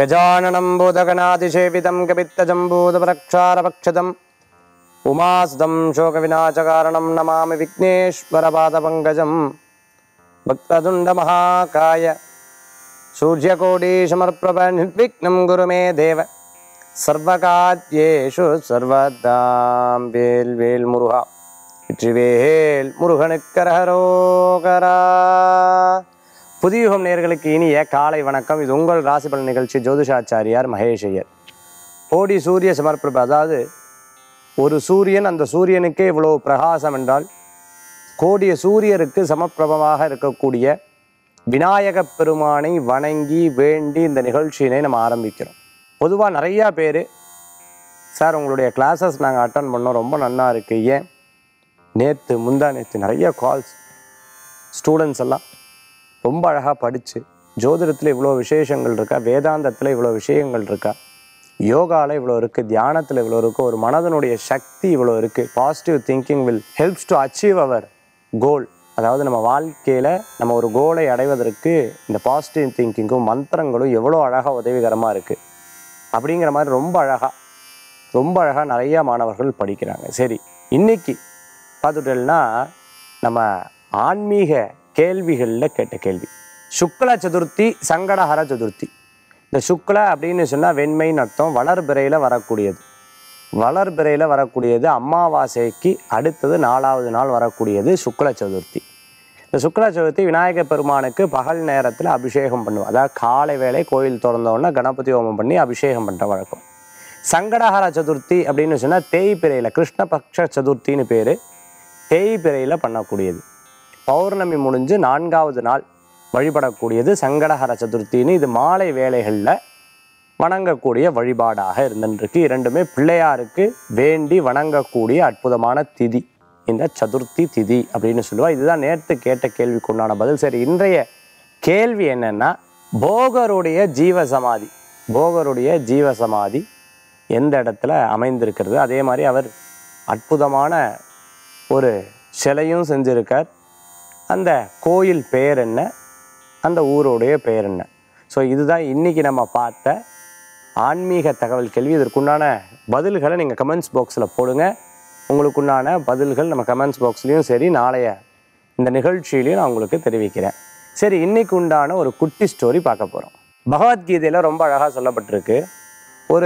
गजाननं भूतगणातिसेवितं कपित्तजम्बूतप्रक्षारपक्षतम् उमासुतं शोकविनाशकारणं नमामि विघ्नेश्वरपादपङ्कजं भक्तदुण्डमहाकाय सूर्यकोटिसमर्प्रभ निर्विघ्नं गुरु मे देव சர்வகாத்யேஷு சர்வதாம் வேல் வேல் முருகா வெற்றிவேல் முருகனுக்கரகரோகரா புதியுகம் நேர்களுக்கு இனிய காலை வணக்கம் இது உங்கள் ராசிபலன் நிகழ்ச்சி ஜோதிஷாச்சாரியார் மகேஷ் ஐயர் கோடி சூரிய சமர்ப்பிரப அதாவது ஒரு சூரியன் அந்த சூரியனுக்கே இவ்வளோ பிரகாசம் என்றால் கோடிய சூரியருக்கு சமப்பிரபமாக இருக்கக்கூடிய விநாயகப் பெருமானை வணங்கி வேண்டி இந்த நிகழ்ச்சியினை நம்ம ஆரம்பிக்கிறோம் பொதுவாக நிறையா பேர் சார் உங்களுடைய கிளாஸஸ் நாங்கள் அட்டன் பண்ணோம் ரொம்ப நன்னா இருக்கு ஏன் நேற்று முந்தா நேற்று நிறைய கால்ஸ் ஸ்டூடெண்ட்ஸ் எல்லாம் ரொம்ப அழகாக படித்து ஜோதிடத்தில் இவ்வளோ விசேஷங்கள் இருக்கா வேதாந்தத்தில் இவ்வளோ விஷயங்கள் இருக்கா யோகாவில் இவ்வளோ இருக்குது தியானத்தில் இவ்வளோ இருக்குது ஒரு மனதனுடைய சக்தி இவ்வளோ இருக்குது positive thinking will helps to achieve our goal அதாவது நம்ம வாழ்க்கையில் நம்ம ஒரு கோலை அடைவதற்கு இந்த பாசிட்டிவ் திங்கிங்கும் மந்திரங்களும் எவ்வளோ அழகாக உதவிகரமாக இருக்குது அப்படிங்கிற மாதிரி ரொம்ப அழகாக ரொம்ப அழகாக நிறைய மாணவர்கள் படிக்கிறாங்க சரி இன்னைக்கு பார்த்துட்டோம்னா நம்ம ஆன்மீக கேள்விகளில் கேட்ட கேள்வி சுக்ல சதுர்த்தி சங்கடஹர சதுர்த்தி இந்த சுக்ல அப்படின்னு சொன்னால் வெண்மைன்னு அர்த்தம் வளர்பிறையில் வரக்கூடியது வளர்பிறையில் வரக்கூடியது அமாவாசைக்கு அடுத்தது நாலாவது நாள் வரக்கூடியது சுக்ல சதுர்த்தி இந்த சுக்ல சதுர்த்தி விநாயகர் பெருமானுக்கு பகல் நேரத்தில் அபிஷேகம் பண்ணுவோம் அதாவது காலை வேளை கோயில் திறந்தோடனே கணபதி ஹோமம் பண்ணி அபிஷேகம் பண்ணுற வழக்கம் சங்கடஹர சதுர்த்தி அப்படின்னு சொன்னால் தேய்பிறையில் கிருஷ்ணபக்ஷ சதுர்த்தின்னு பேர் தேய்பிறையில் பண்ணக்கூடியது பௌர்ணமி முடிஞ்சு நான்காவது நாள் வழிபடக்கூடியது சங்கடஹர சதுர்த்தின்னு இது மாலை வேளைகளில் வணங்கக்கூடிய வழிபாடாக இருந்துருக்கு இரண்டுமே பிள்ளையாருக்கு வேண்டி வணங்கக்கூடிய அற்புதமான திதி இந்த சதுர்த்தி திதி அப்படின்னு சொல்லுவா இதுதான் நேற்று கேட்ட கேள்விக்கு உண்டான பதில் சரி இன்றைய கேள்வி என்னன்னா போகருடைய ஜீவசமாதி போகருடைய ஜீவசமாதி எந்த இடத்துல அமைந்திருக்கிறது அதே மாதிரி அவர் அற்புதமான ஒரு சிலையும் செஞ்சிருக்கார் அந்த கோயில் பெயர் என்ன அந்த ஊருடைய பெயர் என்ன ஸோ இதுதான் இன்றைக்கி நம்ம பார்த்த ஆன்மீக தகவல் கேள்வி இதற்குண்டான பதில்களை நீங்கள் கமெண்ட்ஸ் பாக்ஸில் போடுங்க உங்களுக்குண்டான பதில்கள் நம்ம கமெண்ட்ஸ் பாக்ஸ்லேயும் சரி நாளைய இந்த நிகழ்ச்சியிலையும் நான் உங்களுக்கு தெரிவிக்கிறேன் சரி இன்னைக்கு உண்டான ஒரு குட்டி ஸ்டோரி பார்க்க போகிறோம் பகவத்கீதையில் ரொம்ப அழகாக சொல்லப்பட்டிருக்கு ஒரு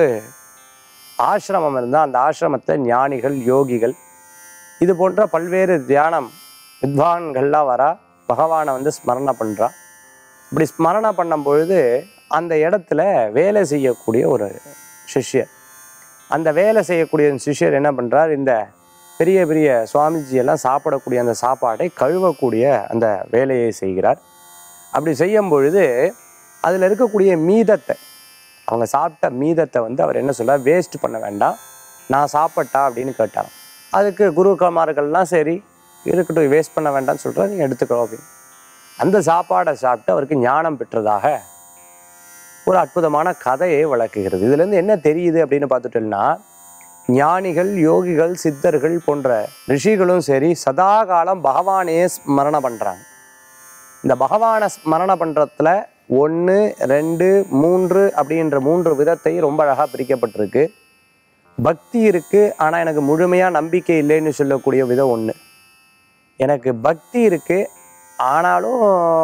ஆசிரமம் இருந்தால் அந்த ஆசிரமத்தை ஞானிகள் யோகிகள் இது போன்ற பல்வேறு தியானம் வித்வான்கள்லாம் வரா பகவானை வந்து ஸ்மரணை பண்ணுறா இப்படி ஸ்மரணை பண்ணும் பொழுது அந்த இடத்துல வேலை செய்யக்கூடிய ஒரு சிஷ்யர் அந்த வேலை செய்யக்கூடிய சிஷ்யர் என்ன பண்ணுறார் இந்த பெரிய பெரிய சுவாமிஜி எல்லாம் சாப்பிடக்கூடிய அந்த சாப்பாட்டை கழுவக்கூடிய அந்த வேலையை செய்கிறார் அப்படி செய்யும் பொழுது அதில் இருக்கக்கூடிய மீதத்தை அவங்க சாப்பிட்ட மீதத்தை வந்து அவர் என்ன சொல்றார் வேஸ்ட் பண்ண வேண்டாம் நான் சாப்பிட்டா அப்படின்னு கேட்டார் அதுக்கு குருக்கமார்கள்லாம் சரி இருக்கட்டும் வேஸ்ட் பண்ண வேண்டாம்னு சொல்கிறார் நீங்கள் எடுத்துக்கோ அப்படின்னு அந்த சாப்பாடை சாப்பிட்டு அவருக்கு ஞானம் பெற்றதாக ஒரு அற்புதமான கதையை விளக்குகிறது இதுலேருந்து என்ன தெரியுது அப்படின்னு பார்த்துட்டோம்னா ஞானிகள் யோகிகள் சித்தர்கள் போன்ற ரிஷிகளும் சரி சதா காலம் பகவானையே ஸ்மரணை பண்ணுறாங்க இந்த பகவானை ஸ்மரணை பண்ணுறதுல ஒன்று ரெண்டு மூன்று அப்படின்ற மூன்று விதத்தை ரொம்ப அழகாக பிரிக்கப்பட்டிருக்கு பக்தி இருக்குது ஆனால் எனக்கு முழுமையாக நம்பிக்கை இல்லைன்னு சொல்லக்கூடிய விதம் ஒன்று எனக்கு பக்தி இருக்குது ஆனாலும்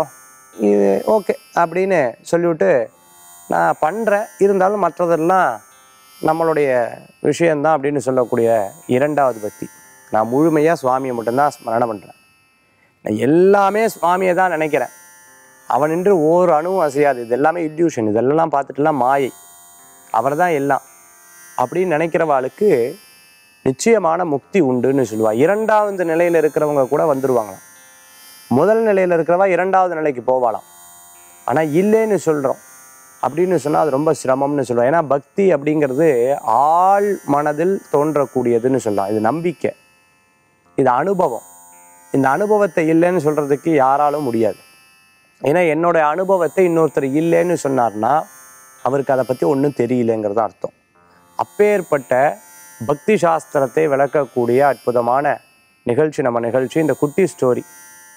இது ஓகே அப்படின்னு சொல்லிவிட்டு நான் பண்ணுறேன் இருந்தாலும் மற்றதெல்லாம் நம்மளுடைய விஷயந்தான் அப்படின்னு சொல்லக்கூடிய இரண்டாவது பக்தி நான் முழுமையாக சுவாமியை மட்டும்தான் ஸ்மரணை பண்ணுறேன் நான் எல்லாமே சுவாமியை தான் நினைக்கிறேன் அவன் நின்று ஓர் அணுவும் அசையாது இது எல்லாமே இல்யூஷன் இதெல்லாம் பார்த்துட்டுலாம் மாயை அவர் தான் எல்லாம் அப்படின்னு நினைக்கிறவாளுக்கு நிச்சயமான முக்தி உண்டுன்னு சொல்லுவா இரண்டாவது நிலையில் இருக்கிறவங்க கூட வந்துடுவாங்களாம் முதல் நிலையில் இருக்கிறவா இரண்டாவது நிலைக்கு போவாளாம் ஆனால் இல்லைன்னு சொல்கிறோம் அப்படின்னு சொன்னால் அது ரொம்ப சிரமம்னு சொல்லுவோம் ஏன்னா பக்தி அப்படிங்கிறது ஆள் மனதில் தோன்றக்கூடியதுன்னு சொல்லலாம் இது நம்பிக்கை இது அனுபவம் இந்த அனுபவத்தை இல்லைன்னு சொல்கிறதுக்கு யாராலும் முடியாது ஏன்னா என்னோட அனுபவத்தை இன்னொருத்தர் இல்லைன்னு சொன்னார்னா அவருக்கு அதை பற்றி ஒன்றும் தெரியலங்கிறது அர்த்தம் அப்பேற்பட்ட பக்தி சாஸ்திரத்தை விளக்கக்கூடிய அற்புதமான நிகழ்ச்சி நம்ம நிகழ்ச்சி இந்த குட்டி ஸ்டோரி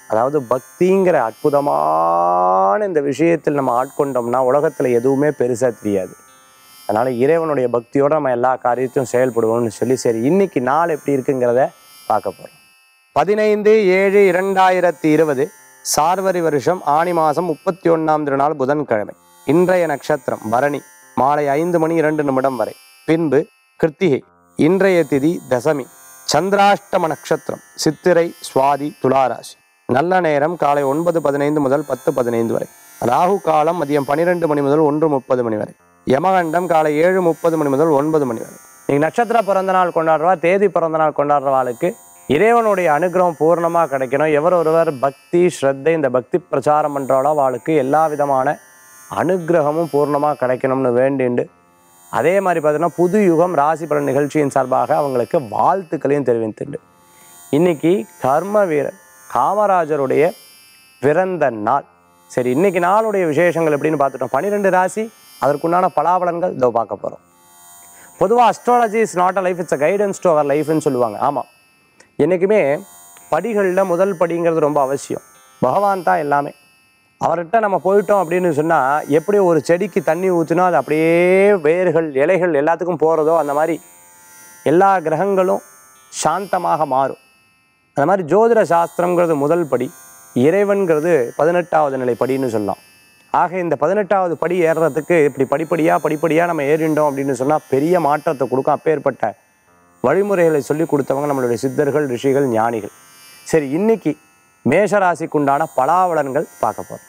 அதாவது பக்திங்கிற அற்புதமான இந்த விஷயத்தில் நம்ம ஆட்கொண்டோம்னா உலகத்தில் எதுவுமே பெருசாக தெரியாது அதனால் இறைவனுடைய பக்தியோடு நம்ம எல்லா காரியத்தையும் செயல்படுவோம்னு சொல்லி சரி இன்னைக்கு நாள் எப்படி இருக்குங்கிறத பார்க்க போகிறோம் பதினைந்து ஏழு இரண்டாயிரத்தி இருபது சார்வரி வருஷம் ஆணி மாதம் முப்பத்தி ஒன்றாம் திருநாள் புதன்கிழமை இன்றைய நட்சத்திரம் பரணி மாலை ஐந்து மணி இரண்டு நிமிடம் வரை பின்பு கிருத்திகை இன்றைய திதி தசமி சந்திராஷ்டம நட்சத்திரம் சித்திரை சுவாதி துளாராசி நல்ல நேரம் காலை ஒன்பது பதினைந்து முதல் பத்து பதினைந்து வரை ராகு காலம் மதியம் பன்னிரெண்டு மணி முதல் ஒன்று முப்பது மணி வரை யமகண்டம் காலை ஏழு முப்பது மணி முதல் ஒன்பது மணி வரை நீங்க நட்சத்திர பிறந்த நாள் கொண்டாடுறவா தேதி பிறந்த நாள் கொண்டாடுறவாளுக்கு இறைவனுடைய அனுகிரகம் பூர்ணமாக கிடைக்கணும் எவர் ஒருவர் பக்தி ஸ்ரத்தை இந்த பக்தி பிரச்சாரம் பண்ணுறாலோ அவளுக்கு எல்லா விதமான அனுகிரகமும் பூர்ணமாக கிடைக்கணும்னு வேண்டிண்டு அதே மாதிரி பார்த்தீங்கன்னா புது யுகம் ராசி பலன் நிகழ்ச்சியின் சார்பாக அவங்களுக்கு வாழ்த்துக்களையும் தெரிவித்துண்டு இன்னைக்கு கர்ம வீரர் காமராஜருடைய பிறந்த நாள் சரி இன்னைக்கு நாளுடைய விசேஷங்கள் எப்படின்னு பார்த்துட்டோம் பன்னிரெண்டு ராசி அதற்குண்டான பலாபலன்கள் இதோ பார்க்க போகிறோம் பொதுவாக astrology is not a life it's a guidance to our லைஃப்னு சொல்லுவாங்க ஆமாம் என்றைக்குமே படிகளில் முதல் படிங்கிறது ரொம்ப அவசியம் பகவான் தான் எல்லாமே அவர்கிட்ட நம்ம போயிட்டோம் அப்படின்னு சொன்னால் எப்படி ஒரு செடிக்கு தண்ணி ஊற்றினா அது அப்படியே வேர்கள் இலைகள் எல்லாத்துக்கும் போகிறதோ அந்த மாதிரி எல்லா கிரகங்களும் சாந்தமாக மாறும் அந்த மாதிரி ஜோதிட சாஸ்திரங்கிறது முதல் படி இறைவன்கிறது பதினெட்டாவது நிலை படின்னு சொல்லலாம் ஆக இந்த பதினெட்டாவது படி ஏறுறதுக்கு இப்படி படிப்படியாக படிப்படியாக நம்ம ஏறிண்டோம் அப்படின்னு சொன்னால் பெரிய மாற்றத்தை கொடுக்கும் அப்பேற்பட்ட வழிமுறைகளை சொல்லி கொடுத்தவங்க நம்மளுடைய சித்தர்கள் ரிஷிகள் ஞானிகள் சரி இன்னைக்கு மேஷராசிக்குண்டான பலாவலன்கள் பார்க்க போகிறோம்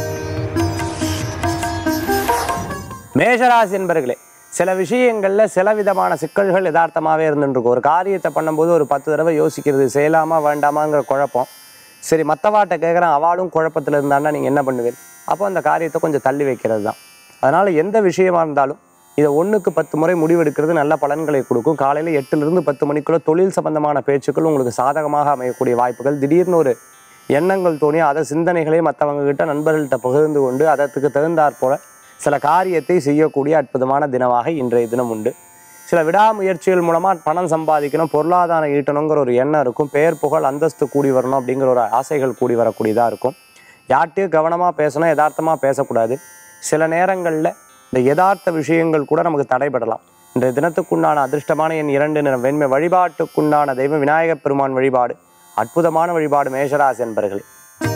மேஷராசி என்பர்களே சில விஷயங்களில் சில விதமான சிக்கல்கள் யதார்த்தமாகவே இருந்துருக்கும் ஒரு காரியத்தை பண்ணும்போது ஒரு பத்து தடவை யோசிக்கிறது செய்யலாமா வேண்டாமாங்கிற குழப்பம் சரி மற்றவாட்ட கேட்குறேன் அவளும் குழப்பத்தில் இருந்தான்னா நீங்கள் என்ன பண்ணுவீங்க அப்போ அந்த காரியத்தை கொஞ்சம் தள்ளி வைக்கிறது தான் அதனால் எந்த விஷயமா இருந்தாலும் இதை ஒன்றுக்கு பத்து முறை முடிவெடுக்கிறது நல்ல பலன்களை கொடுக்கும் காலையில் எட்டுலேருந்து பத்து மணிக்குள்ள தொழில் சம்பந்தமான பேச்சுக்கள் உங்களுக்கு சாதகமாக அமையக்கூடிய வாய்ப்புகள் திடீர்னு ஒரு எண்ணங்கள் தோணி அதை சிந்தனைகளை மற்றவங்க கிட்ட நண்பர்கள்ட்ட பகிர்ந்து கொண்டு அதற்கு தகுந்தாற் போல சில காரியத்தை செய்யக்கூடிய அற்புதமான தினமாக இன்றைய தினம் உண்டு சில விடாமுயற்சிகள் மூலமாக பணம் சம்பாதிக்கணும் பொருளாதாரம் ஈட்டணுங்கிற ஒரு எண்ணம் இருக்கும் பெயர் புகழ் அந்தஸ்து கூடி வரணும் அப்படிங்கிற ஒரு ஆசைகள் கூடி வரக்கூடியதாக இருக்கும் யார்கிட்டயும் கவனமாக பேசணும் யதார்த்தமாக பேசக்கூடாது சில நேரங்களில் இந்த யதார்த்த விஷயங்கள் கூட நமக்கு தடைபடலாம் இன்றைய தினத்துக்குண்டான அதிர்ஷ்டமான என் இரண்டு நிறம் வெண்மை வழிபாட்டுக்குண்டான தெய்வம் விநாயகப் பெருமான் வழிபாடு அற்புதமான வழிபாடு மேஷராசி என்பர்களே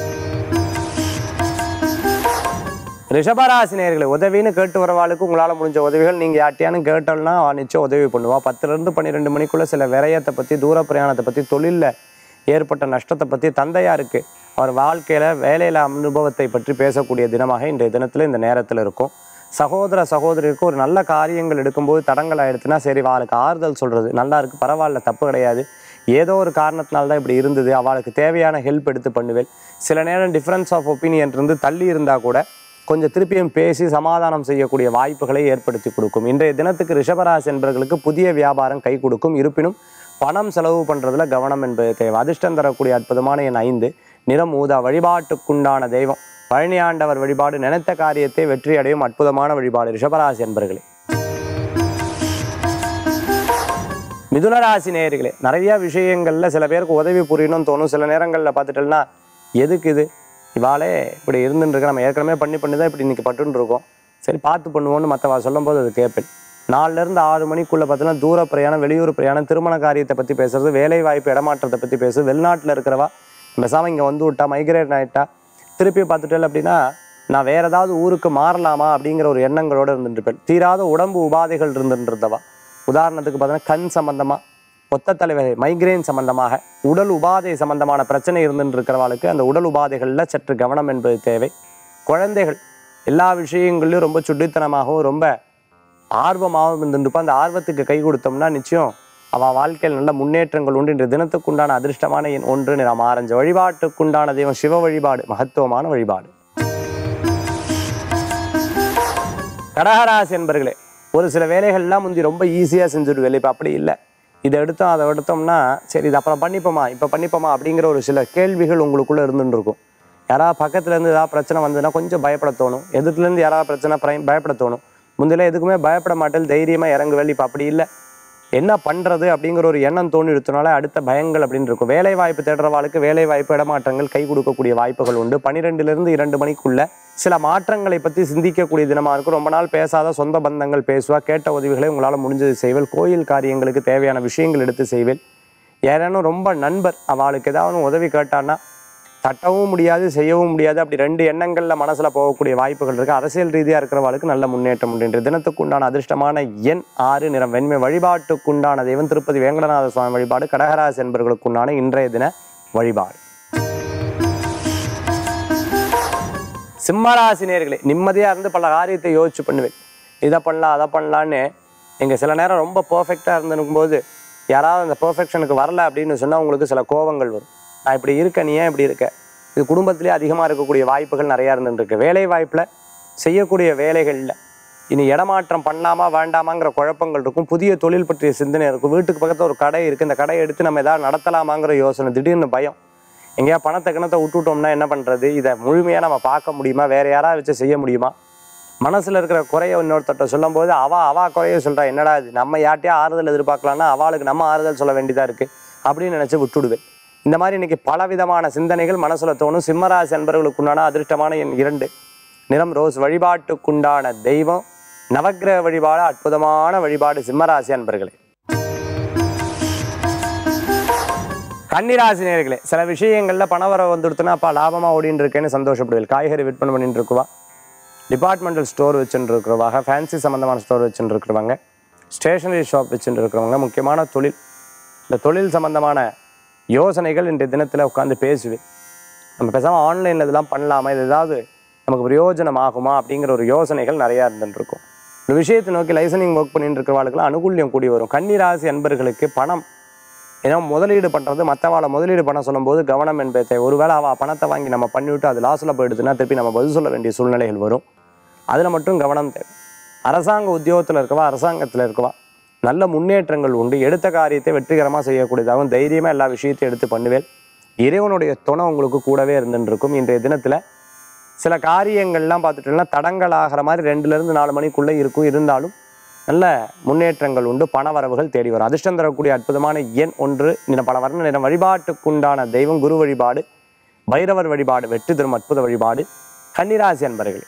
ரிஷபராசி நேயர்களே உதவின்னு கேட்டு வரவாளுக்கு உங்களால் முடிஞ்ச உதவிகள் நீங்கள் யார்ட்டையானு கேட்டோம்னா அவ நிச்சயம் உதவி பண்ணுவா பத்துலேருந்து பன்னிரெண்டு மணிக்குள்ளே சில விரயத்தை பற்றி தூர பிரயாணத்தை பற்றி தொழிலில் ஏற்பட்ட நஷ்டத்தை பற்றி தந்தையாருக்கு அவர் வாழ்க்கையில் வேலையில் அனுபவத்தை பற்றி பேசக்கூடிய தினமாக இன்றைய தினத்தில் இந்த நேரத்தில் இருக்கும் சகோதர சகோதரிக்கு ஒரு நல்ல காரியங்கள் எடுக்கும்போது தடங்கள் ஆயிடுச்சுன்னா சரி அவளுக்கு ஆறுதல் சொல்கிறது நல்லா இருக்கு பரவாயில்ல தப்பு கிடையாது ஏதோ ஒரு காரணத்தினால தான் இப்படி இருந்தது அவளுக்கு தேவையான ஹெல்ப் எடுத்து பண்ணுவேன் சில நேரம் டிஃப்ரென்ஸ் ஆஃப் ஒப்பீனியன் இருந்து தள்ளி இருந்தால் கூட கொஞ்சம் திருப்பியும் பேசி சமாதானம் செய்யக்கூடிய வாய்ப்புகளை ஏற்படுத்தி கொடுக்கும் இன்றைய தினத்துக்கு ரிஷபராசி என்பவர்களுக்கு புதிய வியாபாரம் கை கொடுக்கும் இருப்பினும் பணம் செலவு பண்ணுறதுல கவனம் என்பது தேவை அதிர்ஷ்டம் தரக்கூடிய அற்புதமான என் ஐந்து நிறம் ஊதா வழிபாட்டுக்குண்டான தெய்வம் பழனி ஆண்டவர் வழிபாடு நினைத்த காரியத்தை வெற்றி அடையும் அற்புதமான வழிபாடு ரிஷபராசி என்பர்களே மிதுனராசி நேயர்களே நிறைய விஷயங்களில் சில பேருக்கு உதவி புரியணும்னு தோணும் சில நேரங்களில் பார்த்துட்டோம்னா எதுக்கு இது இவாளே இப்படி இருந்துட்டு இருக்க நம்ம ஏற்கனவே பண்ணி பண்ணி தான் இப்படி இன்னைக்கு பட்டுன்னு இருக்கோம் சரி பார்த்து பண்ணுவோன்னு மற்றவா சொல்லும்போது அது கேட்பேன் நாலுலேருந்து ஆறு மணிக்குள்ளே பார்த்தீங்கன்னா தூர பிரயாணம் வெளியூர் பிரயாணம் திருமண காரியத்தை பற்றி பேசுறது வேலை வாய்ப்பு இடமாற்றத்தை பற்றி பேசுறது வெளிநாட்டில் இருக்கிறவா பேசாமல் இங்கே வந்து விட்டா மைக்ரேட் ஆகிட்டா திருப்பி பார்த்துட்டேன் அப்படின்னா நான் வேற ஏதாவது ஊருக்கு மாறலாமா அப்படிங்கிற ஒரு எண்ணங்களோடு இருந்துட்டு இருப்பேன் தீராத உடம்பு உபாதைகள் இருந்துட்டு இருந்தவா உதாரணத்துக்கு பார்த்தீங்கன்னா கண் சம்பந்தமாக ஒத்த தலைவகை மைக்ரேன் சம்பந்தமாக உடல் உபாதை சம்பந்தமான பிரச்சனை இருந்துட்டு இருக்கிறவாளுக்கு அந்த உடல் உபாதைகளில் சற்று கவனம் என்பது தேவை குழந்தைகள் எல்லா விஷயங்கள்லையும் ரொம்ப சுட்டித்தனமாகவும் ரொம்ப ஆர்வமாகவும் இருந்துருப்பா அந்த ஆர்வத்துக்கு கை கொடுத்தோம்னா நிச்சயம் அவள் வாழ்க்கையில் நல்ல முன்னேற்றங்கள் உண்டு இன்று தினத்துக்குண்டான அதிர்ஷ்டமான எண் ஒன்று நிறம் ஆரஞ்சு வழிபாட்டுக்குண்டான தெய்வம் சிவ வழிபாடு மகத்துவமான வழிபாடு கடகராசி என்பர்களே ஒரு சில வேலைகள்லாம் முந்தி ரொம்ப ஈஸியாக செஞ்சுடுவேன் இப்போ அப்படி இல்லை இதை எடுத்தோம் அதை எடுத்தோம்னா சரி இது அப்புறம் பண்ணிப்போமா இப்போ பண்ணிப்போமா அப்படிங்கிற ஒரு சில கேள்விகள் உங்களுக்குள்ளே இருந்துட்டு இருக்கும் யாராவது பக்கத்துலேருந்து ஏதாவது பிரச்சனை வந்ததுன்னா கொஞ்சம் பயப்பட தோணும் எதுக்குலேருந்து யாராவது பிரச்சனை பிர- பயப்பட தோணும் முந்தில எதுக்குமே பயப்பட மாட்டேன் தைரியமாக இறங்குவேன் இப்போ அப்படி இல்லை என்ன பண்ணுறது அப்படிங்கிற ஒரு எண்ணம் தோணி எடுத்தனால அடுத்த பயங்கள் அப்படின்னு இருக்கும் வேலை வாய்ப்பு தேடுறவாளுக்கு வேலை வாய்ப்பு இடமாற்றங்கள் கை கொடுக்கக்கூடிய வாய்ப்புகள் உண்டு பன்னிரெண்டுலேருந்து இரண்டு மணிக்குள்ள சில மாற்றங்களை பற்றி சிந்திக்கக்கூடிய தினமாக இருக்கும் ரொம்ப நாள் பேசாத சொந்த பந்தங்கள் பேசுவா கேட்ட உதவிகளை உங்களால் முடிஞ்சது செய்வேல் கோயில் காரியங்களுக்கு தேவையான விஷயங்கள் எடுத்து செய்வேல் யாரேனும் ரொம்ப நண்பர் அவளுக்கு ஏதாவது உதவி கேட்டான்னா தட்டவும் முடியாது செய்யவும் முடியாது அப்படி ரெண்டு எண்ணங்களில் மனசில் போகக்கூடிய வாய்ப்புகள் இருக்குது அரசியல் ரீதியாக இருக்கிறவளுக்கு நல்ல முன்னேற்றம் உண்டு இன்றைய தினத்துக்கு உண்டான அதிர்ஷ்டமான எண் ஆறு நிறம் வெண்மை வழிபாட்டுக்குண்டான தெய்வம் திருப்பதி வேங்கடநாத சுவாமி வழிபாடு கடகராசி என்பவர்களுக்கு உண்டான இன்றைய தின வழிபாடு சிம்மராசி நேர்களே நிம்மதியாக இருந்து பல காரியத்தை யோசிச்சு பண்ணுவேன் இதை பண்ணலாம் அதை பண்ணலான்னு நீங்கள் சில நேரம் ரொம்ப பர்ஃபெக்டாக இருந்திருக்கும்போது யாராவது அந்த பர்ஃபெக்ஷனுக்கு வரல அப்படின்னு சொன்னால் உங்களுக்கு சில கோபங்கள் வரும் நான் இப்படி இருக்கேன் நீ ஏன் இப்படி இருக்க இது குடும்பத்திலே அதிகமாக இருக்கக்கூடிய வாய்ப்புகள் நிறையா இருந்துருக்கு வேலை வாய்ப்பில் செய்யக்கூடிய வேலைகளில் இனி இடமாற்றம் பண்ணலாமா வேண்டாமாங்கிற குழப்பங்கள் இருக்கும் புதிய தொழில் பற்றிய சிந்தனை இருக்கும் வீட்டுக்கு பக்கத்தில் ஒரு கடை இருக்குது இந்த கடையை எடுத்து நம்ம எதாவது நடத்தலாமாங்கிற யோசனை திடீர்னு பயம் எங்கேயா பணத்தை கிணத்தை விட்டுட்டோம்னா என்ன பண்ணுறது இதை முழுமையாக நம்ம பார்க்க முடியுமா வேறு யாராவது வச்சு செய்ய முடியுமா மனசில் இருக்கிற குறைய இன்னொருத்தட்ட சொல்லும்போது அவ அவா குறைய சொல்கிறா என்னடா இது நம்ம யார்ட்டையா ஆறுதல் எதிர்பார்க்கலாம்னா அவளுக்கு நம்ம ஆறுதல் சொல்ல வேண்டியதாக இருக்குது அப்படின்னு நினச்சி விட்டுடுவேன் இந்த மாதிரி இன்னைக்கு பலவிதமான சிந்தனைகள் மனசில் தோணும் சிம்மராசி அன்பர்களுக்குண்டான அதிர்ஷ்டமான எண் இரண்டு நிறம் ரோஸ் வழிபாட்டுக்குண்டான தெய்வம் நவக்கிரக வழிபாடு அற்புதமான வழிபாடு சிம்மராசி அன்பர்களே கன்னிராசி நேர்களே சில விஷயங்களில் பணவரவு வந்துடுத்துனா அப்பா லாபமாக ஓடின்னு இருக்கேன்னு சந்தோஷப்படுவேன் காய்கறி விற்பனை பண்ணிட்டு இருக்குவா டிபார்ட்மெண்டல் ஸ்டோர் வச்சுட்டு இருக்கிறவாங்க ஃபேன்சி சம்மந்தமான ஸ்டோர் வச்சுட்டு இருக்கிறவங்க ஸ்டேஷனரி ஷாப் வச்சுட்டு இருக்கிறவங்க முக்கியமான தொழில் இந்த தொழில் சம்பந்தமான யோசனைகள் இன்றைய தினத்தில் உட்காந்து பேசுவேன் நம்ம பேசாமல் ஆன்லைனில் இதெல்லாம் பண்ணலாமா இது ஏதாவது நமக்கு பிரயோஜனம் ஆகுமா அப்படிங்கிற ஒரு யோசனைகள் நிறையா இருந்துட்டு இருக்கும் இந்த விஷயத்தை நோக்கி லைசனிங் ஒர்க் பண்ணிட்டு இருக்கிறவர்களுக்கு அனுகூல்யம் கூடி வரும் கன்னிராசி அன்பர்களுக்கு பணம் ஏன்னா முதலீடு பண்ணுறது மற்றவாளை முதலீடு பண்ண சொல்லும்போது கவனம் என்பதை தேவை ஒருவேளை அவள் பணத்தை வாங்கி நம்ம பண்ணிவிட்டு அது லாஸில் போயிடுதுன்னா திருப்பி நம்ம பதில் சொல்ல வேண்டிய சூழ்நிலைகள் வரும் அதில் மட்டும் கவனம் தேவை அரசாங்க உத்தியோகத்தில் இருக்கவா அரசாங்கத்தில் இருக்கவா நல்ல முன்னேற்றங்கள் உண்டு எடுத்த காரியத்தை வெற்றிகரமாக செய்யக்கூடியதாகவும் தைரியமாக எல்லா விஷயத்தையும் எடுத்து பண்ணுவேன் இறைவனுடைய துணை உங்களுக்கு கூடவே இருந்துட்டு இருக்கும் இன்றைய தினத்தில் சில காரியங்கள்லாம் பார்த்துட்டோம்னா தடங்கள் ஆகிற மாதிரி ரெண்டுலேருந்து நாலு மணிக்குள்ளே இருக்கும் இருந்தாலும் நல்ல முன்னேற்றங்கள் உண்டு பண வரவுகள் தேடி வரும் அதிர்ஷ்டம் தரக்கூடிய அற்புதமான எண் ஒன்று நின பல வர்ண நிறம் வழிபாட்டுக்குண்டான தெய்வம் குரு வழிபாடு பைரவர் வழிபாடு வெற்றி தரும் அற்புத வழிபாடு கன்னிராசி அன்பர்களே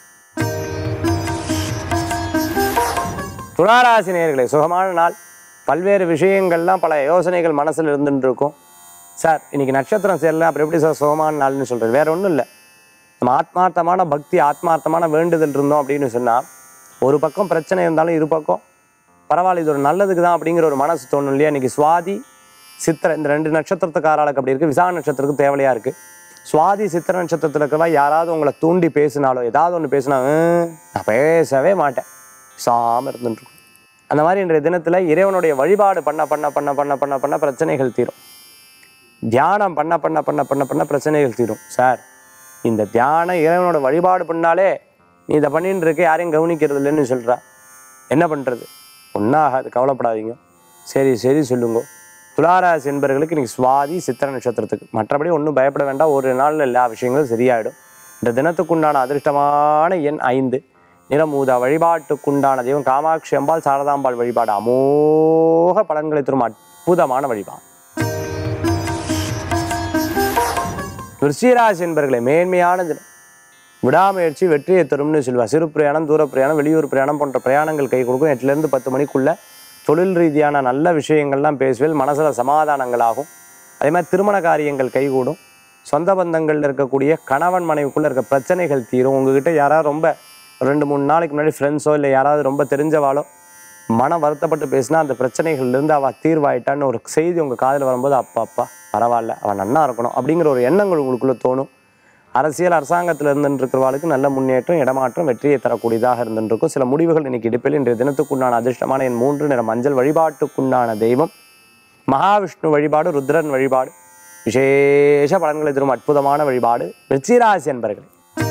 துளாராசி நேயர்களே சுகமான நாள் பல்வேறு விஷயங்கள்லாம் பல யோசனைகள் மனசில் இருந்துட்டு இருக்கும் சார் இன்னைக்கு நட்சத்திரம் சேரல அப்புறம் எப்படி சார் சுகமான நாள்னு சொல்கிறது வேற ஒன்றும் இல்லை நம்ம ஆத்மார்த்தமான பக்தி ஆத்மார்த்தமான வேண்டுதல் இருந்தோம் அப்படின்னு சொன்னால் ஒரு பக்கம் பிரச்சனை இருந்தாலும் இரு பக்கம் பரவாயில்ல இது ஒரு நல்லதுக்கு தான் அப்படிங்கிற ஒரு மனசு தோணும் இல்லையா இன்னைக்கு சுவாதி சித்திரை இந்த ரெண்டு நட்சத்திரத்துக்காராளுக்கு அப்படி இருக்குது விசாக நட்சத்திரத்துக்கு தேவையா இருக்குது சுவாதி சித்திர நட்சத்திரத்தில் இருக்கிறவா யாராவது உங்களை தூண்டி பேசினாலோ ஏதாவது ஒன்று பேசினா "ஹம், நான் பேசவே மாட்டேன் சாம இருந்துட்டு இருக்கும். அந்த மாதிரி இன்றைய தினத்தில் இறைவனுடைய வழிபாடு பண்ண பண்ண பண்ண பண்ண பண்ண பண்ண பிரச்சனைகள் தீரும் தியானம் பண்ண பண்ண பண்ண பண்ண பண்ண பிரச்சனைகள் தீரும் சார் இந்த தியானம் இறைவனோட வழிபாடு பண்ணாலே நீ இதை பண்ணிட்டு இருக்க யாரையும் கவனிக்கிறது இல்லைன்னு சொல்கிறா என்ன பண்ணுறது ஒன்றாகாது கவலைப்படாதீங்க சரி சரி சொல்லுங்க துளாராசி என்பவர்களுக்கு இன்னைக்கு சுவாதி சித்திர நட்சத்திரத்துக்கு மற்றபடி ஒன்றும் பயப்பட வேண்டாம் ஒரு நாளில் எல்லா விஷயங்களும் சரியாயிடும் இந்த தினத்துக்குண்டான அதிர்ஷ்டமான எண் ஐந்து நிறமூதா வழிபாட்டுக்குண்டான தெய்வம் காமாட்சி அம்பாள் சாரதாம்பாள் வழிபாடு அமோக பலன்களை தரும் அற்புதமான வழிபாடு விருச்சிகராசி என்பர்களே மேன்மையான தினம் விடாமுயற்சி வெற்றியை தரும்னு சொல்லுவா சிறு பிரயாணம் தூர பிரயாணம் வெளியூர் பிரயாணம் போன்ற பிரயாணங்கள் கை கொடுக்கும் எட்டுலேருந்து பத்து மணிக்குள்ள தொழில் ரீதியான நல்ல விஷயங்கள்லாம் பேசுவேல் மனசில் சமாதானங்களாகும் அதே மாதிரி திருமண காரியங்கள் கைகூடும் சொந்த பந்தங்களில் இருக்கக்கூடிய கணவன் மனைவிக்குள்ளே இருக்க பிரச்சனைகள் தீரும் உங்ககிட்ட யாராவது ரொம்ப ரெண்டு மூணு நாளைக்கு முன்னாடி ஃப்ரெண்ட்ஸோ இல்லை யாராவது ரொம்ப தெரிஞ்சவாளோ மனம் வருத்தப்பட்டு பேசினா அந்த பிரச்சனைகள்லேருந்து அவள் தீர்வாயிட்டான்னு ஒரு செய்தி உங்கள் காதில் வரும்போது அப்பா அப்பா பரவாயில்ல அவன் நன்னா இருக்கணும் அப்படிங்கிற ஒரு எண்ணங்கள் உங்களுக்குள்ளே தோணும் அரசியல் அரசாங்கத்தில் இருந்துட்டு இருக்கிறவாளுக்கு நல்ல முன்னேற்றம் இடமாற்றம் வெற்றியை தரக்கூடியதாக இருந்துட்டு இருக்கும் சில முடிவுகள் இன்னைக்கு இடுப்பில் இன்றைய தினத்துக்குண்டான அதிர்ஷ்டமான என் மூன்று நிற மஞ்சள் வழிபாட்டுக்குண்டான தெய்வம் மகாவிஷ்ணு வழிபாடு ருத்ரன் வழிபாடு விசேஷ பலன்களை தரும் அற்புதமான வழிபாடு விருச்சிகராசி என்பர்களே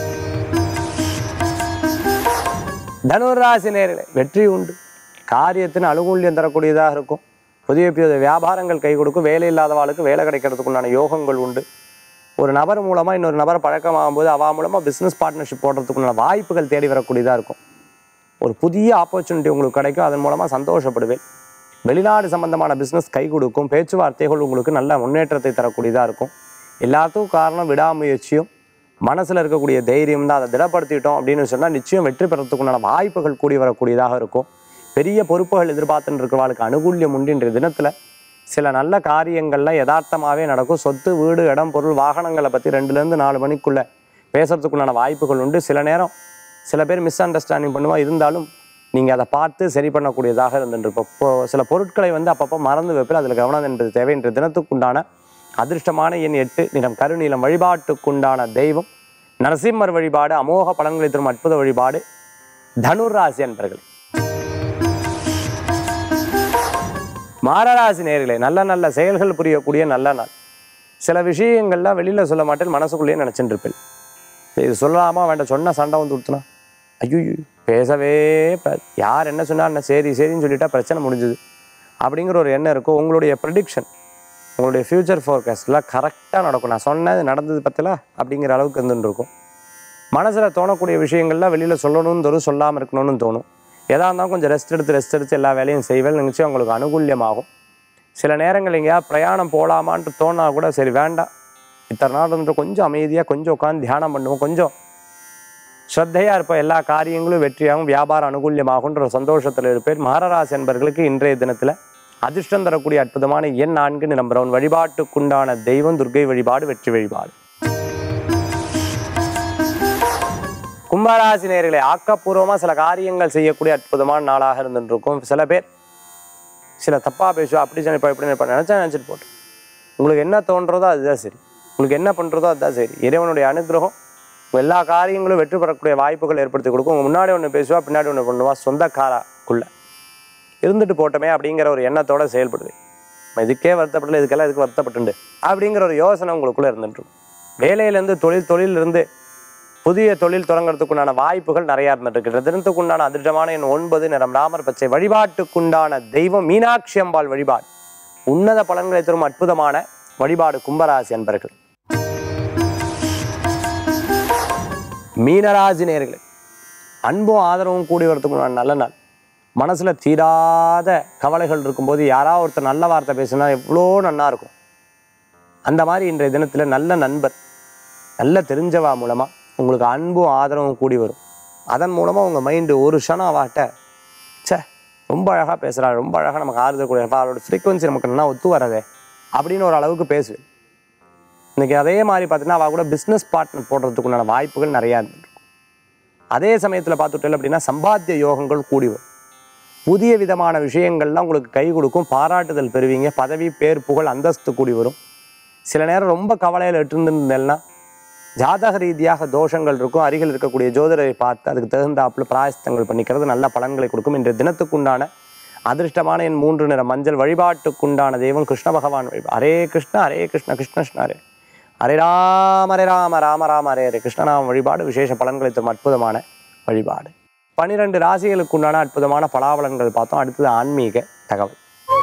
தனுராசி நேர்களே வெற்றி உண்டு காரியத்தின் அனுகூல்யம் தரக்கூடியதாக இருக்கும் புதிய புதிய வியாபாரங்கள் கை கொடுக்கும் வேலை இல்லாதவாளுக்கு வேலை கிடைக்கிறதுக்கு உண்டான யோகங்கள் உண்டு ஒரு நபர் மூலமாக இன்னொரு நபர் பழக்கமாகும் போது அவா மூலமாக பிஸ்னஸ் பார்ட்னர்ஷிப் போடுறதுக்குண்டான வாய்ப்புகள் தேடி வரக்கூடியதாக இருக்கும் ஒரு புதிய ஆப்பர்ச்சுனிட்டி உங்களுக்கு கிடைக்கும் அதன் மூலமாக சந்தோஷப்படுவேன் வெளிநாடு சம்பந்தமான பிஸ்னஸ் கை கொடுக்கும் பேச்சுவார்த்தைகள் உங்களுக்கு நல்ல முன்னேற்றத்தை தரக்கூடியதாக இருக்கும் எல்லாத்துக்கும் காரணம் விடாமுயற்சியும் மனசில் இருக்கக்கூடிய தைரியம் தான் அதை திடப்படுத்திட்டோம் அப்படின்னு சொன்னால் நிச்சயம் வெற்றி பெறத்துக்குண்டான வாய்ப்புகள் கூடி வரக்கூடியதாக இருக்கும் பெரிய பொறுப்புகள் எதிர்பார்த்துட்டு இருக்கிறவாளுக்கு அனுகூல்யம் உண்டு இன்றைய தினத்தில் சில நல்ல காரியங்கள்லாம் யதார்த்தமாகவே நடக்கும் சொத்து வீடு இடம் பொருள் வாகனங்களை பற்றி ரெண்டுலேருந்து நாலு மணிக்குள்ளே பேசுறதுக்குண்டான வாய்ப்புகள் உண்டு சில நேரம் சில பேர் மிஸ் அண்டர்ஸ்டாண்டிங் பண்ணுவா இருந்தாலும் நீங்கள் அதை பார்த்து சரி பண்ணக்கூடியதாக இருந்துருப்போம் இப்போ சில பொருட்களை வந்து அப்பப்போ மறந்து வைப்பில் அதில் கவனம் என்பது தேவை இன்று தினத்துக்குண்டான அதிர்ஷ்டமான எண் எட்டு நிறம் கருநீலம் வழிபாட்டுக்குண்டான தெய்வம் நரசிம்மர் வழிபாடு அமோக பலன்களை தரும் அற்புத வழிபாடு தனுர் ராசி அன்பர்களே மாரராசி நேர்களே நல்ல நல்ல செயல்கள் புரியக்கூடிய நல்ல நாள் சில விஷயங்கள்லாம் வெளியில் சொல்ல மாட்டேன் மனசுக்குள்ளேயே நினச்சிட்டு இருப்பேன் இது சொல்லலாமா வேண்டாம் சொன்ன சண்டை வந்து கொடுத்தனா ஐயோ பேசவே ப- யார் என்ன சொன்னா என்ன சரி சரின்னு சொல்லிட்டா பிரச்சனை முடிஞ்சுது அப்படிங்கிற ஒரு எண்ணம் இருக்கும் உங்களுடைய ப்ரெடிக்ஷன் உங்களுடைய ஃப்யூச்சர் ஃபோர்காஸ்ட்லாம் கரெக்டாக நடக்கும் நான் சொன்னது நடந்தது பத்தில அப்படிங்கிற அளவுக்கு இருந்துட்டு இருக்கும் மனசில் தோணக்கூடிய விஷயங்கள்லாம் வெளியில் சொல்லணும்னு தோணும் சொல்லாமல் இருக்கணும்னு தோணும் எதா இருந்தாலும் கொஞ்சம் ரெஸ்ட் எடுத்து ரெஸ்ட் எடுத்து எல்லா வேலையும் செய்வேன் நிச்சயம் உங்களுக்கு அனுகூல்யமாகும் சில நேரங்கள் எங்கேயாவது பிரயாணம் போகலாமான்ட்டு தோணா கூட சரி வேண்டாம் இத்தனை நாள் இருந்துட்டு கொஞ்சம் அமைதியாக கொஞ்சம் உட்காந்து தியானம் பண்ணுவோம் கொஞ்சம் ஸ்ரத்தையாக இருப்போம் எல்லா காரியங்களும் வெற்றியாகும் வியாபார அனுகூல்யமாகுன்ற ஒரு சந்தோஷத்தில் இருப்பேன் மகராசி என்பர்களுக்கு இன்றைய தினத்தில் அதிர்ஷ்டம் தரக்கூடிய அற்புதமான எண் நான்கு நிரம்புறவன் வழிபாட்டுக்குண்டான தெய்வம் துர்க்கை வழிபாடு வெற்றி வழிபாடு கும்பராசி நேர்களை ஆக்கப்பூர்வமாக சில காரியங்கள் செய்யக்கூடிய அற்புதமான நாளாக இருந்துட்டு இருக்கும் சில பேர் சில தப்பாக பேசுவா அப்படி நினைப்பா இப்படி நினைப்பா நினச்சா நினச்சிட்டு போட்டோம் உங்களுக்கு என்ன தோன்றதோ அதுதான் சரி உங்களுக்கு என்ன பண்ணுறதோ அதுதான் சரி இறைவனுடைய அனுகிரகம் உங்க எல்லா காரியங்களும் வெற்றி பெறக்கூடிய வாய்ப்புகள் ஏற்படுத்தி கொடுக்கும் உங்க முன்னாடி ஒன்று பேசுவா பின்னாடி ஒன்று பண்ணுவா சொந்தக்காராக்குள்ள இருந்துட்டு போட்டோமே அப்படிங்கிற ஒரு எண்ணத்தோட செயல்படுது நம்ம இதுக்கே வருத்தப்படல இதுக்கெல்லாம் இதுக்கு வருத்தப்பட்டுண்டு அப்படிங்கிற ஒரு யோசனை உங்களுக்குள்ள இருந்துட்டு இருக்கும் வேலையிலேருந்து தொழில் தொழிலிருந்து புதிய தொழில் தொடங்குறதுக்குண்டான வாய்ப்புகள் நிறையா இருந்துட்டு இருக்கு தினத்துக்குண்டான அதிர்ஷ்டமான எண் ஒன்பது நிறம் ராமர் பச்சை வழிபாட்டுக்குண்டான தெய்வம் மீனாட்சி அம்பாள் வழிபாடு உன்னத பலன்களை தரும் அற்புதமான வழிபாடு கும்பராசி அன்பர்கள் மீனராசி நேர்களே அன்பும் ஆதரவும் கூடி வரதுக்குண்டான நல்ல நாள் மனசுல தீராத கவலைகள் இருக்கும்போது யாராவது ஒருத்தர் நல்ல வார்த்தை பேசினா எவ்வளோ நன்னா இருக்கும் அந்த மாதிரி இன்றைய தினத்துல நல்ல நண்பர் நல்ல தெரிஞ்சவா மூலமா உங்களுக்கு அன்பும் ஆதரவும் கூடி வரும் அதன் மூலமா உங்க மைண்டு ஒரு க்ஷணம் அவாட்ட ச்சே ரொம்ப அழகா பேசுறா ரொம்ப அழகா நமக்கு ஆறுதல் கூட அவளோட ஃப்ரீக்குவன்சி நமக்கு நல்லா ஒத்து வரதே அப்படின்னு ஒரு அளவுக்கு பேசுவேன் இன்னைக்கு அதே மாதிரி பார்த்தீங்கன்னா அவள் கூட பிஸ்னஸ் பார்ட்னர் போடுறதுக்குண்டான வாய்ப்புகள் நிறையா இருந்துருக்கும் அதே சமயத்தில் பார்த்துட்டேன் அப்படின்னா சம்பாத்திய யோகங்கள் கூடி வரும் புதிய விதமான விஷயங்கள்லாம் உங்களுக்கு கை கொடுக்கும் பாராட்டுதல் பெறுவீங்க பதவி பேர் புகழ் அந்தஸ்து கூடி வரும் சில நேரம் ரொம்ப கவலையில் இருந்திருந்தேன்னா ஜாதக ரீதியாக தோஷங்கள் இருக்கும் அருகில் இருக்கக்கூடிய ஜோதிடரை பார்த்து அதுக்கு தகுந்தாப்புல பிராயஸ்தங்கள் பண்ணிக்கிறது நல்ல பலன்களை கொடுக்கும் இன்றைய தினத்துக்குண்டான அதிர்ஷ்டமான என் மூன்று நிற மஞ்சள் வழிபாட்டுக்குண்டான தெய்வம் கிருஷ்ண பகவான் வழிபா ஹரே கிருஷ்ண ஹரே கிருஷ்ண கிருஷ்ண கிருஷ்ண ஹரே ஹரே ராம ஹரே ராம ராம ராம ஹரே ஹரே கிருஷ்ணநாம வழிபாடு விசேஷ பலன்களை தரும் அற்புதமான வழிபாடு பனிரெண்டு ராசிகளுக்கு உண்டான அற்புதமான பலாபலன்கள் பார்த்தோம் அடுத்தது ஆன்மீக தகவல்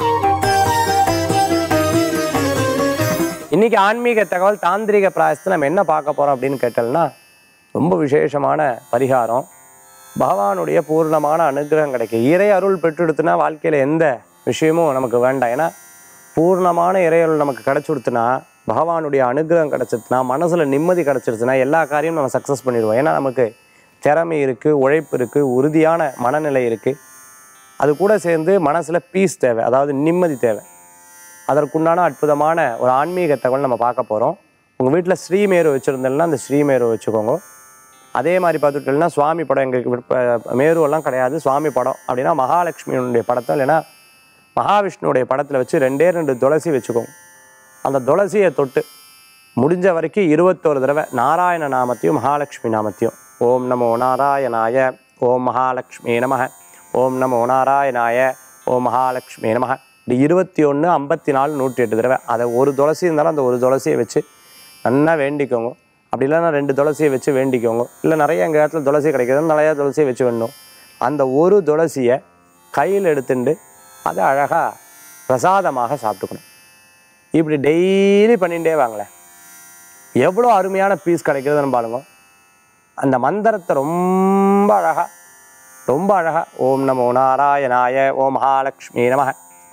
இன்னைக்கு ஆன்மீக தகவல் தாந்திரிக பிராயசத்தில் நம்ம என்ன பார்க்க போறோம் அப்படின்னு கேட்டோம்னா ரொம்ப விசேஷமான பரிகாரம் பகவானுடைய பூர்ணமான அனுகிரகம் கிடைக்கும் இறை அருள் பெற்றெடுத்துனா வாழ்க்கையில் எந்த விஷயமும் நமக்கு வேண்டாம் ஏன்னா பூர்ணமான இறை அருள் நமக்கு கிடைச்சுடுத்துனா பகவானுடைய அனுகிரகம் கிடைச்சிருச்சுனா மனசில் நிம்மதி கிடைச்சிருச்சுனா எல்லா காரியமும் நம்ம சக்ஸஸ் பண்ணிடுவோம் ஏன்னா நமக்கு திறமை இருக்குது உழைப்பு இருக்குது உறுதியான மனநிலை இருக்குது அது கூட சேர்ந்து மனசில் பீஸ் தேவை அதாவது நிம்மதி தேவை அதற்குண்டான அற்புதமான ஒரு ஆன்மீக தகவல் நம்ம பார்க்க போகிறோம் உங்கள் வீட்டில் ஸ்ரீமேரு வச்சுருந்தேன்னா அந்த ஸ்ரீமேரு வச்சுக்கோங்க அதே மாதிரி பார்த்துட்டோம்னா சுவாமி படம் எங்களுக்கு விருப்ப- மேருவெல்லாம் கிடையாது சுவாமி படம் அப்படின்னா மகாலட்சுமியினுடைய படத்தை இல்லைன்னா மகாவிஷ்ணுவுடைய படத்தில் வச்சு ரெண்டே ரெண்டு துளசி வச்சுக்கோங்க அந்த துளசியை தொட்டு முடிஞ்ச வரைக்கும் இருபத்தோரு தடவை நாராயண நாமத்தையும் மகாலட்சுமி நாமத்தையும் ஓம் நமோ நாராயணாய ஓம் மகாலட்சுமி நமக ஓம் நமோ நாராயணாய ஓம் மகாலட்சுமி நமக இப்படி இருபத்தி ஒன்று ஐம்பத்தி நாலு நூற்றி எட்டு தடவை அதை ஒரு துளசி இருந்தாலும் அந்த ஒரு துளசியை வச்சு நல்லா வேண்டிக்கோங்க அப்படி இல்லைன்னா ரெண்டு துளசியை வச்சு வேண்டிக்கோங்க இல்லை நிறைய எங்கள் இடத்துல துளசி கிடைக்கிறது நிறையா துளசியை வச்சு வேணும் அந்த ஒரு துளசியை கையில் எடுத்துட்டு அதை அழகாக பிரசாதமாக சாப்பிட்டுக்கணும் இப்படி டெய்லி பண்ணிகிட்டே வாங்களேன் எவ்வளோ அருமையான பீஸ் கிடைக்கிறதுன்னு பாருங்க அந்த மந்திரத்தை ரொம்ப அழகா ரொம்ப அழகா ஓம் நமோ நாராயணாய ஓம் மகாலட்சுமி நமக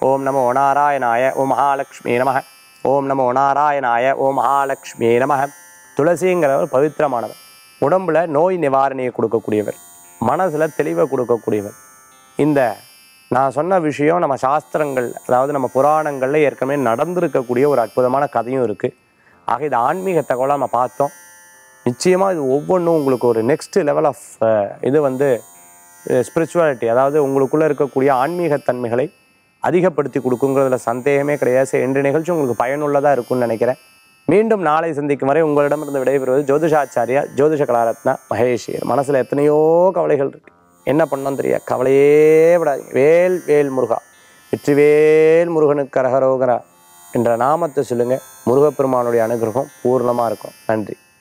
ஓம் நமோ நாராயணாய ஓம் மகாலட்சுமி நம ஓம் நமோ நாராயணாய ஓம் மகாலட்சுமி நம துளசிங்கிறவர் பவித்திரமானவர் உடம்புல நோய் நிவாரணியை கொடுக்கக்கூடியவர் மனசுல தெளிவை கொடுக்கக்கூடியவர் இந்த நான் சொன்ன விஷயம் நம்ம சாஸ்திரங்கள் அதாவது நம்ம புராணங்கள்ல ஏற்கனவே நடந்திருக்கக்கூடிய ஒரு அற்புதமான கதையும் இருக்கு ஆக இது ஆன்மீக தகவலாக நம்ம பார்த்தோம் நிச்சயமாக இது ஒவ்வொன்றும் உங்களுக்கு ஒரு நெக்ஸ்ட் லெவல் ஆஃப் இது வந்து ஸ்பிரிச்சுவாலிட்டி அதாவது உங்களுக்குள்ளே இருக்கக்கூடிய ஆன்மீகத்தன்மைகளை அதிகப்படுத்தி கொடுக்குங்கிறதுல சந்தேகமே கிடையாது சரி, இன்றைய நிகழ்ச்சி உங்களுக்கு பயனுள்ளதாக இருக்கும்னு நினைக்கிறேன் மீண்டும் நாளை சந்திக்கும் வரை உங்களிடமிருந்து விடைபெறுவது ஜோதிஷாச்சாரியா ஜோதிஷ கலாரத்னா மகேஷியர் மனசில் எத்தனையோ கவலைகள் இருக்கு என்ன பண்ணணும் தெரியாது கவலையே விடாதீங்க வேல் வேல் முருகா வெற்றிவேல் முருகனுக்கு அரகரோகரா என்ற நாமத்தை சொல்லுங்க முருகப்பெருமானுடைய அனுகிரகம் பூர்ணமாக இருக்கும் நன்றி